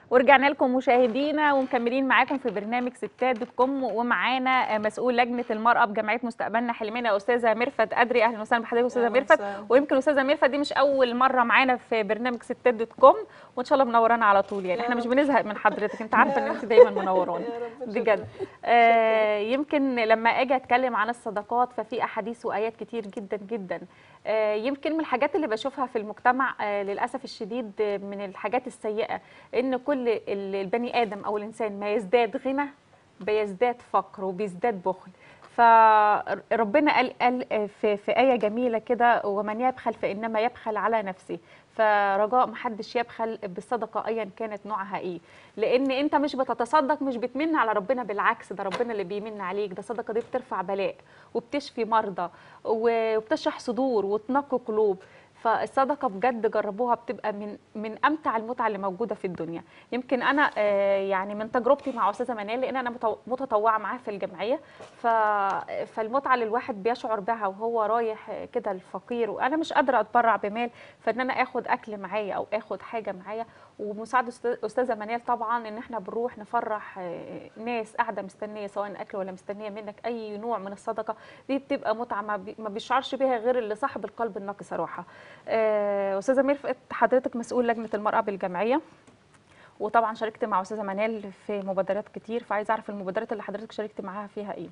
ورجعنا لكم مشاهدينا ومكملين معاكم في برنامج ستات دوت كوم ومعانا مسؤول لجنه المراه بجمعيه مستقبلنا حلمنا استاذه ميرفت ادري اهلا وسهلا بحضرتك استاذه أهلاً ميرفت وسهلاً. ويمكن استاذه ميرفت دي مش اول مره معانا في برنامج ستات دوت كوم وان شاء الله منورانا على طول يعني يا احنا مش رب. بنزهق من حضرتك انت عارفه ان انت دايما منورانا يا رب بجد آه يمكن لما اجي اتكلم عن الصداقات ففي احاديث وايات كتير جدا جدا آه يمكن من الحاجات اللي بشوفها في المجتمع آه للاسف الشديد آه، من الحاجات السيئه ان كل ال- البني ادم او الانسان ما يزداد غنى بيزداد فقر وبيزداد بخل فربنا قال قال في, في آية جميلة كده ومن يبخل فإنما يبخل على نفسه فرجاء محدش يبخل بالصدقة أيا كانت نوعها إيه لأن أنت مش بتتصدق مش بتمن على ربنا بالعكس ده ربنا اللي بيمن عليك ده الصدقة دي بترفع بلاء وبتشفي مرضى وبتشرح صدور وتنقي قلوب فالصدقه بجد جربوها بتبقى من من امتع المتعه اللي موجوده في الدنيا يمكن انا آه، يعني من تجربتي مع استاذه منال لان انا متو- متطوعه معاها في الجمعيه ف فالمتعه اللي الواحد بيشعر بها وهو رايح آه، كده الفقير وانا مش قادره اتبرع بمال فان انا اخد اكل معايا او اخد حاجه معايا ومساعده أستاذ- استاذه منال طبعا ان احنا بنروح نفرح آه، ناس قاعده مستنيه سواء اكل ولا مستنيه منك اي نوع من الصدقه دي بتبقى متعه ما بي- ما بيشعرش بيها غير اللي صاحب القلب النقي صراحه آه، استاذه ميرفت حضرتك مسؤول لجنه المراه بالجمعيه وطبعا شاركت مع استاذه منال في مبادرات كتير فعايزه اعرف المبادرات اللي حضرتك شاركت معاها فيها ايه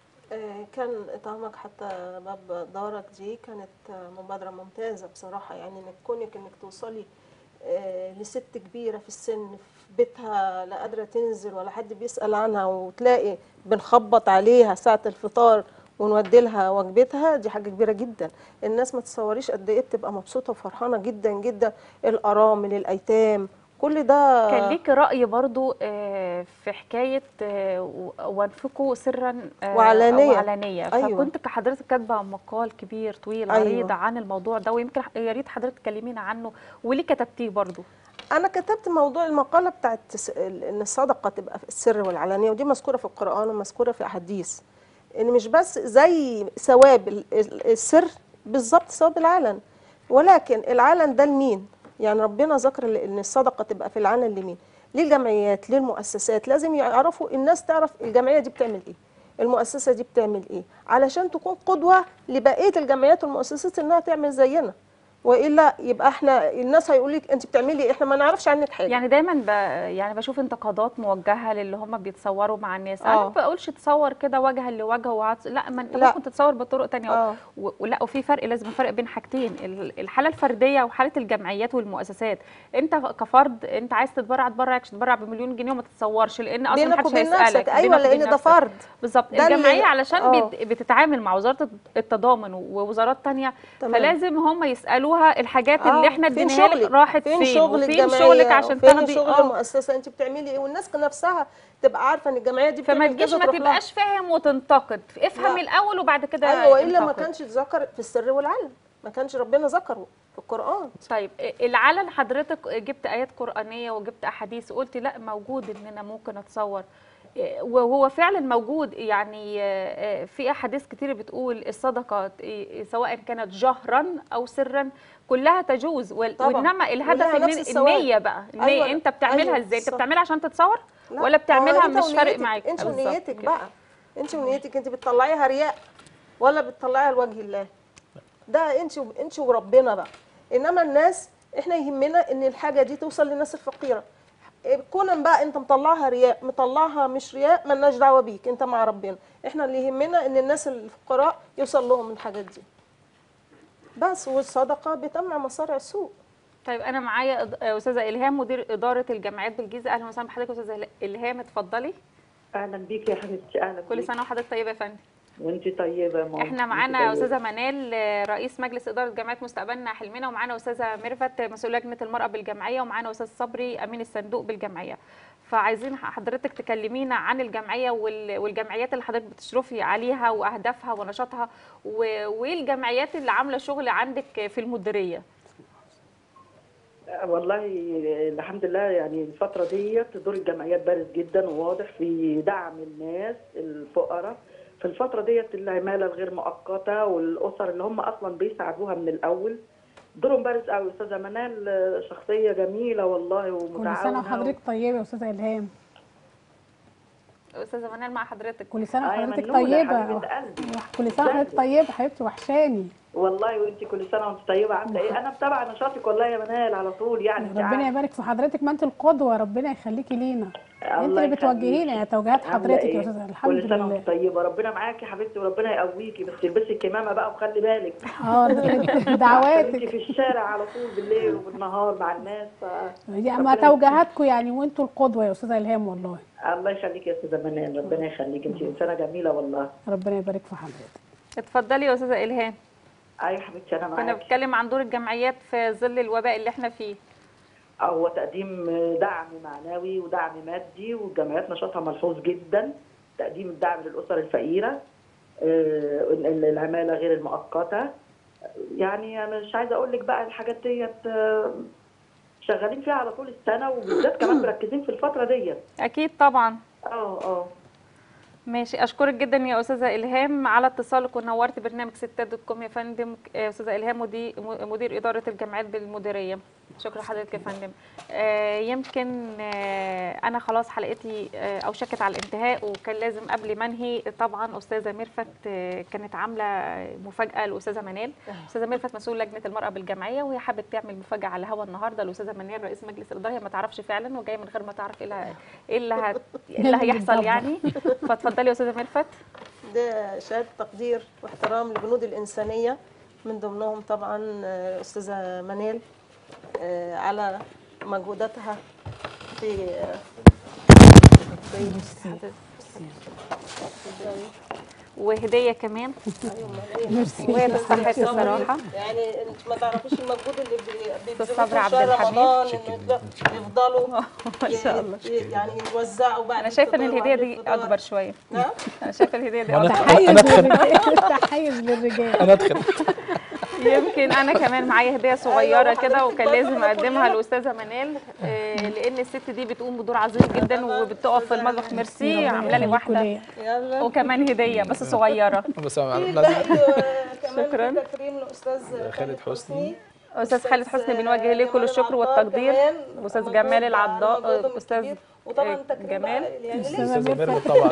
آه، كان طعمك حتى باب دارك دي كانت آه، مبادرة ممتازة بصراحة يعني انك كونك انك توصلي آه، لست كبيرة في السن في بيتها لا قادرة تنزل ولا حد بيسأل عنها وتلاقي بنخبط عليها ساعة الفطار ونودي لها وجبتها دي حاجة كبيرة جدا الناس ما تصوريش قد ايه بتبقى مبسوطة وفرحانة جدا جدا الأرامل الأيتام كل ده كان ليك راي برضو آه، في حكايه آه، و- وانفقوا سرا آه، وعلانية. وعلانيه أيوة. فكنت كحضرتك كاتبه مقال كبير طويل أيوة. عريض عن الموضوع ده ويمكن يا ريت حضرتك تكلمينا عنه وليه كتبتيه برضو انا كتبت موضوع المقاله بتاعت س- ان الصدقه تبقى في السر والعلانيه ودي مذكوره في القران ومذكوره في احاديث ان مش بس زي ثواب ال- ال- السر بالظبط ثواب العلن ولكن العلن ده لمين يعني ربنا ذكر ال- ان الصدقه تبقى في العلن لمين للجمعيات للمؤسسات لازم يعرفوا الناس تعرف الجمعيه دي بتعمل ايه المؤسسه دي بتعمل ايه علشان تكون قدوه لبقيه الجمعيات والمؤسسات انها تعمل زينا والا يبقى احنا الناس هيقول لك انت بتعملي ايه احنا ما نعرفش عنك حاجه يعني دايما ب... يعني بشوف انتقادات موجهه للي هم بيتصوروا مع الناس انا آه. ما بقولش تصور كده وجها لوجه وعطس لا ما انت لا. ممكن تتصور بطرق تانية آه. و... ولا وفي فرق لازم فرق بين حاجتين ال- الحاله الفرديه وحاله الجمعيات والمؤسسات انت كفرد انت عايز تتبرع تتبرع تتبرع بمليون جنيه وما تتصورش لان اصلا بينك محدش وبين هيسالك نفسك ايوه بينك وبين لان ده نفسك. فرد بالظبط ده اللي- الجمعيه علشان آه. بت- بتتعامل مع وزاره التضامن ووزارات تانية تمام. فلازم هم يسالوها الحاجات آه، اللي احنا فين اديناها لك شغلك؟ راحت فين فين شغل وفين الجمعيه شغلك عشان فين تاخدي شغل آه. المؤسسه انت بتعملي ايه والناس نفسها تبقى عارفه ان الجمعيه دي فما بتعمل تجيش كذا ما تروح لها. تبقاش فاهم وتنتقد افهم لا. الاول وبعد كده ايوه والا ما انتقد. كانش اتذكر في السر والعلن ما كانش ربنا ذكره في القران طيب العلن حضرتك جبت ايات قرانيه وجبت احاديث قلت لا موجود ان انا ممكن اتصور وهو فعلا موجود يعني في احاديث كتير بتقول الصدقه سواء كانت جهرا او سرا كلها تجوز وال- طبعا. وانما الهدف ولها نفس الن- الثواب. النيه بقى النية أيوة. انت بتعملها أيوة، ازاي انت صح. بتعملها عشان تتصور لا، ولا بتعملها هو أنت مش فارق ونيتك- معاك انت بالظبط ونيتك كده. بقى انت ونيتك انت بتطلعيها رياء ولا بتطلعيها لوجه الله ده انت و- انت وربنا بقى انما الناس احنا يهمنا ان الحاجه دي توصل للناس الفقيره كون بقى انت مطلعها رياء مطلعها مش رياء ملناش دعوه بيك انت مع ربنا احنا اللي يهمنا ان الناس الفقراء يوصل لهم الحاجات دي بس والصدقه بتمنع مصارع السوء طيب انا معايا إض- استاذه الهام مدير اداره الجامعات بالجيزه اهلا وسهلا بحضرتك يا استاذه الهام اتفضلي اهلا بيك يا حبيبتي اهلا كل بيك. سنه وحضرتك طيبه يا فندم وانت طيبه يا ماما احنا معانا استاذه منال آه، رئيس مجلس اداره جامعه مستقبلنا حلمنا ومعانا استاذه ميرفت مسؤول لجنه المراه بالجمعيه ومعانا استاذ صبري امين الصندوق بالجمعيه فعايزين حضرتك تكلمينا عن الجمعيه وال- والجمعيات اللي حضرتك بتشرفي عليها واهدافها ونشاطها و- وايه الجمعيات اللي عامله شغل عندك في المديريه والله الحمد لله يعني الفتره ديت دور الجمعيات بارز جدا وواضح في دعم الناس الفقراء في الفتره ديت العماله الغير مؤقته والاسر اللي هم اصلا بيساعدوها من الاول دورهم بارز قوي استاذه منال آه، شخصيه جميله والله كل ومتعاونه سنه وحضرتك طيبه يا استاذه الهام استاذه منال مع حضرتك كل سنه آه يا وحضرتك منونة، طيبه حبيبة قلبي. كل سنه وحضرتك طيبه حبيبتي وحشاني والله وانت كل سنه وانت طيبه عامله ايه انا متابعه نشاطك والله يا منال على طول يعني انت ربنا عارفة. يبارك في حضرتك ما انت القدوه ربنا يخليكي لينا انت الله اللي بتوجهينا يخليكي. يا توجيهات عاملة حضرتك إيه؟ يا استاذه الحمد كل سنه لله وانت طيبه ربنا معاكي يا حبيبتي وربنا يقويكي بس تلبسي الكمامه بقى وخلي بالك اه انت دعواتك في الشارع على طول بالليل وبالنهار مع الناس ف... دي اما ربنا توجيهاتكم يعني وانتوا القدوه يا استاذه الهام والله الله يخليك يا استاذه منال ربنا يخليك انت انسانه جميله والله ربنا يبارك في حضرتك اتفضلي يا استاذه الهام ايوه حبيبتي انا كنا معاكي بنتكلم عن دور الجمعيات في ظل الوباء اللي احنا فيه هو تقديم دعم معنوي ودعم مادي والجمعيات نشاطها ملحوظ جدا تقديم الدعم للاسر الفقيره آه، العماله غير المؤقته يعني انا مش عايزه اقول لك بقى الحاجات ديت آه، شغالين فيها على طول السنه وبالذات كمان مركزين في الفتره ديت اكيد طبعا اه اه ماشي اشكرك جدا يا استاذه الهام على اتصالك ونورت برنامج ستات دوت كوم يا فندم آه، استاذه الهام مدير مدير اداره الجامعات بالمديريه شكرا حضرتك يا فندم آه، يمكن آه، انا خلاص حلقتي آه، اوشكت على الانتهاء وكان لازم قبل ما انهي طبعا استاذه ميرفت آه، كانت عامله مفاجاه لاستاذه منال استاذه ميرفت مسؤول لجنه المراه بالجمعيه وهي حابه تعمل مفاجاه على الهوا النهارده الاستاذه منال رئيس مجلس الاداره هي ما تعرفش فعلا وجايه من غير ما تعرف ايه اللي- ايه اللي هت- إيه اللي هيحصل يعني فاتفضلي يا استاذه ميرفت ده شهاده تقدير واحترام لجنود الانسانيه من ضمنهم طبعا آه، استاذه منال آه، على مجهوداتها في آه، وهديه كمان ميرسي وهي تستحق الصراحه يعني انت ما تعرفيش المجهود اللي بي- بيبذلوه الصبر في عبد شهر الحميد. رمضان انه يفضل- يفضلوا ما شاء الله ي- يعني يوزعوا بعد انا شايفه ان الفطار الهديه وبعد دي الفطار. اكبر شويه نعم انا شايفه الهديه دي وأنا- اكبر تحيز أنا أدخل. للرجال تحيز للرجال انا ادخل يمكن انا كمان معايا هديه صغيره أيوة، كده حضرتك وكان برضه لازم أنا اقدمها كلنا. للاستاذه منال آه، لان الست دي بتقوم بدور عظيم جدا وبتقف في المطبخ ميرسي ربنا عامله لي يخليكوا واحده ليا. يلا وكمان هديه بس صغيره بس أنا في لازم لا- كمان شكراً. في تكريم لاستاذ خالد حسني. استاذ خالد حسني بنوجه ليه كل الشكر والتقدير استاذ جمال العضاء استاذ وطبعا تكريم جمال. بقى يعني أستاذة ليه؟ استاذه ميرفت. ميرفت طبعا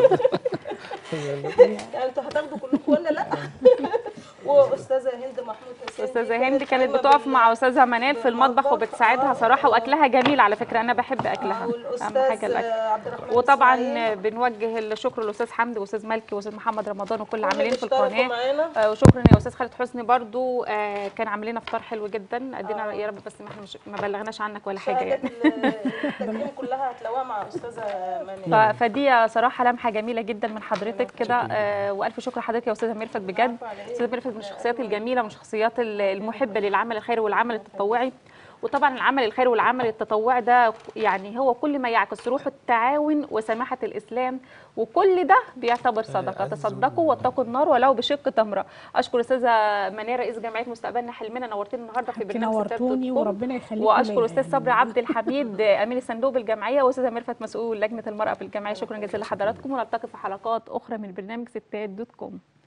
يعني انتوا هتاخدوا كلكم ولا لا؟ واستاذه هند محمود حسين استاذه دي هند كانت قايمة بتقف بال- مع استاذه منال في المطبخ بالمطبخ. وبتساعدها آه. صراحه واكلها جميل على فكره انا بحب اكلها اهم والاستاذ حاجه الاكل عبد الرحمن وطبعا إسماعيل. بنوجه الشكر للاستاذ حمدي واستاذ ملكي واستاذ محمد رمضان وكل كل عاملين اللي في اشتركوا القناه معانا. آه، وشكرا يا استاذ خالد حسني برضو آه، كان عامل لنا فطار حلو جدا ادينا آه. يا رب بس ما احنا مش ما بلغناش عنك ولا حاجه شهادات يعني ال- التكريم كلها هتلاقوها مع استاذه ف- منال فدي صراحه لمحه جميله جدا من حضرتك كده آه، والف شكر لحضرتك يا استاذه ميرفت بجد العفو على إيه؟ استاذه ميرفت من الشخصيات الجميله من الشخصيات ال- المحبه للعمل الخيري والعمل التطوعي وطبعا العمل الخيري والعمل التطوعي ده يعني هو كل ما يعكس روح التعاون وسماحه الاسلام وكل ده بيعتبر صدقه تصدقوا واتقوا النار ولو بشق تمره اشكر استاذه منى رئيس جمعيه مستقبلنا حلمنا نورتني النهارده في انت برنامج ستات نورتوني دوت كوم. وربنا يخليكوا واشكر ليا استاذ يعني. صبري عبد الحميد امين الصندوق بالجمعيه واستاذه ميرفت مسؤول لجنه المراه بالجمعيه شكرا جزيلا لحضراتكم ونلتقي في حلقات اخرى من برنامج ستات دوت كوم